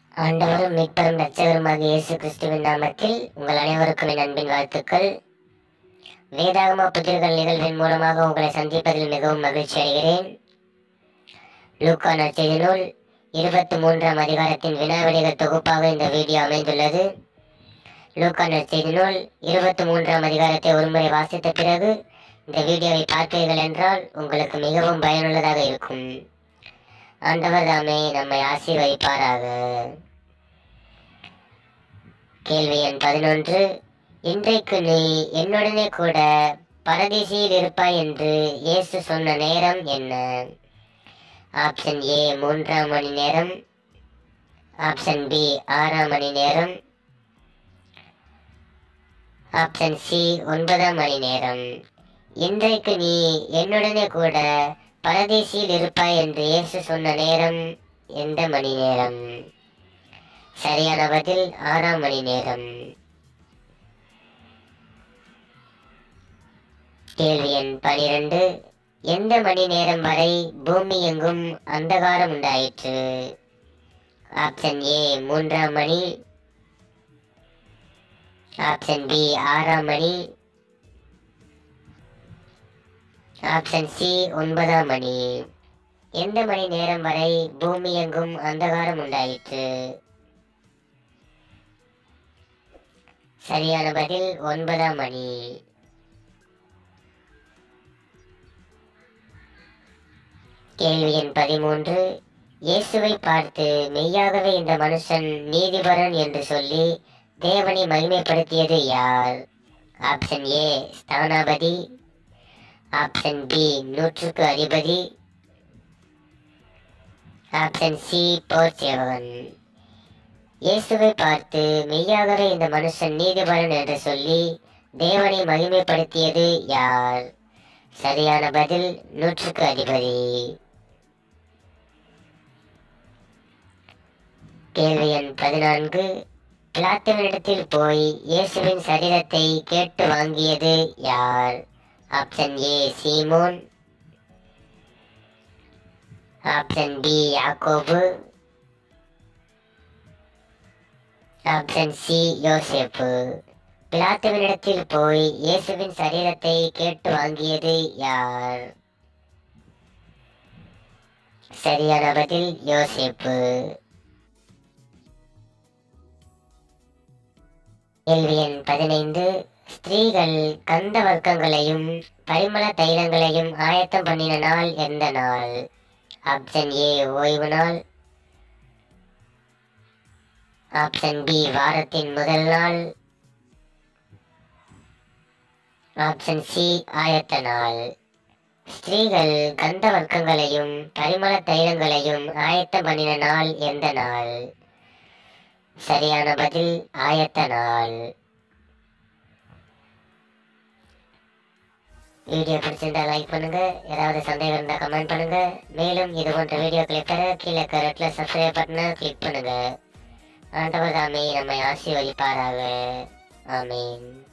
ஆண்டவரும் மீட்பரும் இரட்சகருமாக இயேசு கிறிஸ்துவின் நாமத்தில் உங்கள் அனைவருக்கும் என் அன்பின் வாழ்த்துக்கள் வேதாகம புதிர்கள் நிகழ்வின் மூலமாக உங்களை சந்திப்பதில் மிகவும் மகிழ்ச்சி அடைகிறேன் லூக்கா நற்செய்தி நூல் இருபத்தி மூன்றாம் அதிகாரத்தின் வினாவிடைகள் தொகுப்பாக இந்த வீடியோ அமைந்துள்ளது லூக்கா நற்செய்தி நூல் இருபத்தி மூன்றாம் அதிகாரத்தை ஒருமுறை வாசித்த பிறகு இந்த வீடியோவை பார்த்தீர்கள் என்றால் உங்களுக்கு மிகவும் பயனுள்ளதாக இருக்கும் ஆண்டவர் தாமே நம்மை ஆசீர்வதிப்பாராக கேள்வி எண் பதினொன்று இன்றைக்கு நீ என்னுடனே கூட பரதேசியில் இருப்பாய் என்று இயேசு சொன்ன நேரம் என்ன ஆப்ஷன் ஏ மூன்றாம் மணி நேரம் ஆப்ஷன் பி ஆறாம் மணி நேரம் ஆப்ஷன் சி ஒன்பதாம் மணி நேரம் இன்றைக்கு நீ என்னுடனே கூட பரதேசியில் இருப்பாய் என்று இயேசு சொன்ன நேரம் எந்த மணி நேரம் சரியான பதில் ஆறாம் மணி நேரம் கேள்வி எண் பனிரெண்டு எந்த மணி நேரம் வரை பூமி எங்கும் அந்தகாரம் உண்டாயிற்று ஆப்ஷன் ஏ மூன்றாம் மணி ஆப்ஷன் பி ஆறாம் மணி ஆப்ஷன் சி ஒன்பதாம் மணி எந்த மணி நேரம் வரை பூமி எங்கும் அந்தகாரம் உண்டாயிற்று சரியான பதில் ஒன்பதாம் மணி கேள்வி எண் பதிமூன்று இயேசுவை பார்த்து மெய்யாகவே இந்த மனுஷன் நீதிபரன் என்று சொல்லி தேவனை மகிமைப்படுத்தியது யார் ஆப்ஷன் ஏ ஸ்தானாபதி ஆப்ஷன் பி நூற்றுக்கு அதிபதி ஆப்ஷன் சி போர் சேவகன் இயேசுவை பார்த்து மெய்யாகவே இந்த மனுஷன் நீதிபரன் என்று சொல்லி தேவனை மகிமைப்படுத்தியது யார் சரியான பதில் நூற்றுக்கு அதிபதி கேள்வி எண் பதினான்கு பிளாத்துவனிடத்தில் போய் இயேசுவின் சரீரத்தை கேட்டு வாங்கியது யார் ஆப்ஷன் ஏ சீமோன் ஆப்ஷன் பி யாக்கோபு ஆப்ஷன் சி யோசேப்பு பிலாத்துவினிடத்தில் போய் இயேசுவின் சரீரத்தை கேட்டு வாங்கியது யார் சரியான பதில் யோசேப்பு கேள்வி எண் பதினைந்து ஸ்திரீகள் கந்த வர்க்கங்களையும் பரிமள தைலங்களையும் ஆயத்தம் பண்ணின நாள் எந்த நாள் ஆப்ஷன் ஏ ஓய்வு நாள் ஆப்ஷன் பி வாரத்தின் முதல் நாள் ஆப்ஷன் சி ஆயத்த நாள் ஸ்திரீகள் கந்த வர்க்கங்களையும் பரிமள தைலங்களையும் ஆயத்தம் பண்ணின நாள் எந்த நாள் சரியான பதில் ஆயத்த நாள் வீடியோ பிடிச்சிருந்தா லைக் பண்ணுங்க ஏதாவது சந்தேகம் இருந்தா கமெண்ட் பண்ணுங்க மேலும் இது போன்ற வீடியோக்களை பெற கீழே கரெக்ட்ல சப்ஸ்கிரைப் பட்டனை கிளிக் பண்ணுங்க ஆண்டவர் தாமே நம்மை ஆசீர்வதிப்பாராக ஆமீன்